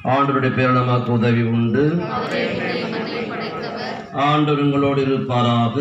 ஆண்டவருடைய பேர் நமக்கு உதவி உண்டு ஆண்டவர் உங்களோடு இருப்பாராக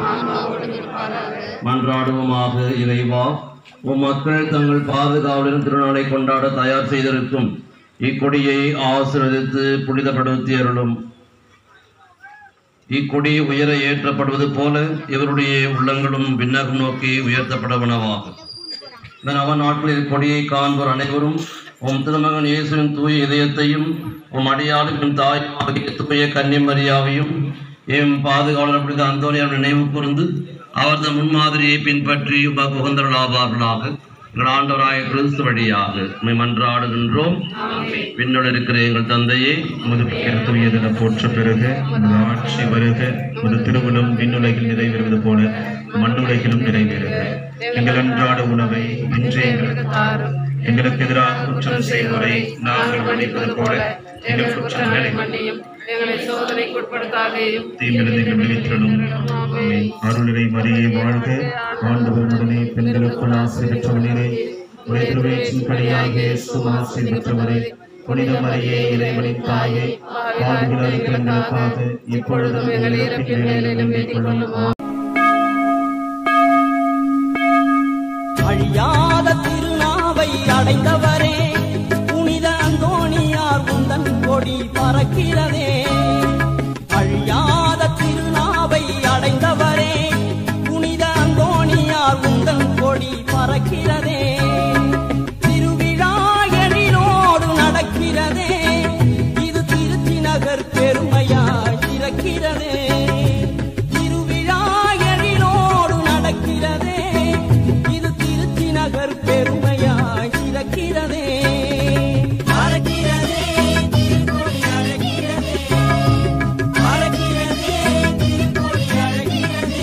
மன்றாடுவோமாக இறைவா உம் மக்கள் தங்கள் பாதுகாவலின் திருநாளை கொண்டாட தயார் செய்திருக்கும் இக்கொடியை ஆசீர்வதித்து புனிதப்படுத்தி அருளும் இக்கொடி உயர ஏற்றப்படுவது போல இவருடைய உள்ளங்களும் விண்ணகம் நோக்கி உயர்த்தப்படவனவாகும் இதன் அவன் நாட்களில் கொடியை காண்போர் அனைவரும் உம் திருமகன் இயேசுவின் தூய இதயத்தையும் உம் அடியாளுக்கும் தாய் தூய கன்னிமரியாவையும் எம் பாதுகாவலர் புனித அந்தோனியார் நினைவு கூர்ந்து அவரது முன்மாதிரியை பின்பற்றி உமக்கு உகந்தருளாவார்களாக எங்கள் ஆண்டவராய கிறிஸ்து வழியாக உம்மை மன்றாடுகின்றோம் விண்ணுள் இருக்கிற எங்கள் தந்தையே உமது பெயர் தூயதென போற்ற பெறுக உமது ஆட்சி வருக உமது திருவுளம் விண்ணுலகில் நிறைவேறுவது போல மண்ணுலகிலும் நிறைவேறுக எங்கள் அன்றாட உணவை இன்று எங்களுக்கு தாரும் எங்களுக்கு எதிராக குற்றம் செய்வோரை நாங்கள் மன்னிப்பது போல எங்கள் குற்றங்களை மன்னியும் எங்களை சோதனைக்கு உட்படுத்தாதேயும் தீமிலிருந்து விடுவித்தலும் அருளினை மரியே வாழ்க ஆண்டவர் உடனே பெண்களுக்குள் ஆசை பெற்றவனே உடைய திருவேற்றின் படியாக இயேசுவும் ஆசை பெற்றவரே புனித மரியே இறைவனின் தாயே பாடுகள் எங்களுக்காக இப்பொழுதும் எங்கள் இறப்பின் வேலையிலும் வேண்டிக் கொள்ளும் அழியாத திருநாவை அடைந்தவரே புனித அந்தோணியார் உந்தன் கொடி பறக்கிறதே அழியாத திருநாவை அடைந்தவரே புனித அந்தோணியார் உந்தன் கொடி பறக்கிறதே திருவிழா எழிலோடு நடக்கிறதே இது திருச்சி நகர் பெருமையாய் இருக்கிறதே திருவிழா எழிலோடு நடக்கிறதே இது திருச்சி நகர் பெருமையாய் இருக்கிறதே அழகிறதே திருக்கோடி அழகிறதே அழகிறதே திருக்கோடி அழகிறதே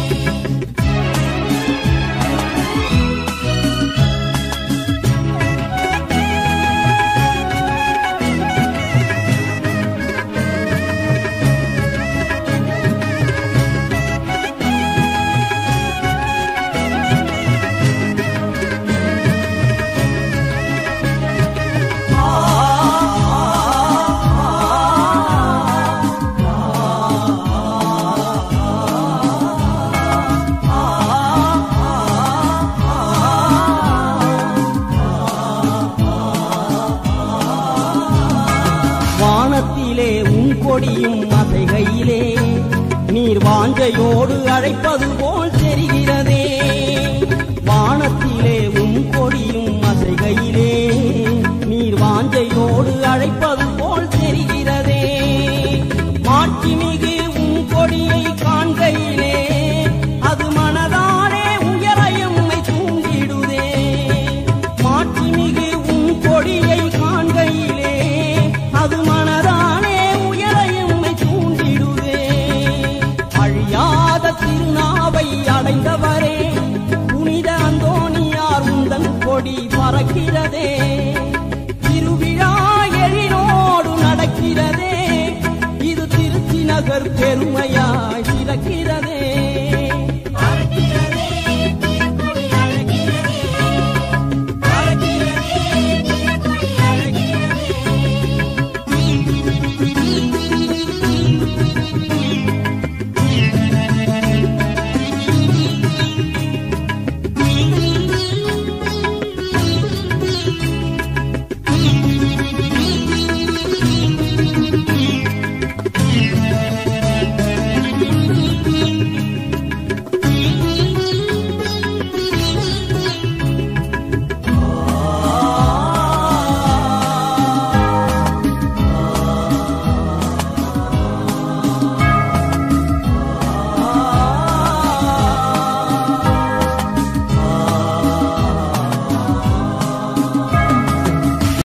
வானத்திலே உன் கொடியும் அசைகையிலே நீர் வாஞ்சையோடு அழைப்பது போல் தெரிகிறதே வானத்திலே உன் கொடியும் அசைகையிலே நீர் வாஞ்சையோடு அழைப்பது போல் தெரிகிறதே மாட்சிமிகு உன் கொடியை காண்கையிலே அது மனதாலே உயரையும்மை தூண்டிடுதே மாட்சிமிகு உன் கொடியை காண்கையிலே அது மனதானே உயரையும்மை தூண்டிடுதே அழியாத திருநாவை அடைந்தவரே புனித அந்தோணியார் உந்தன் கொடி பறக்கிறதே திருவிழா எழிலோடு நடக்கிறதே இது திருச்சி நகர் பெருமையா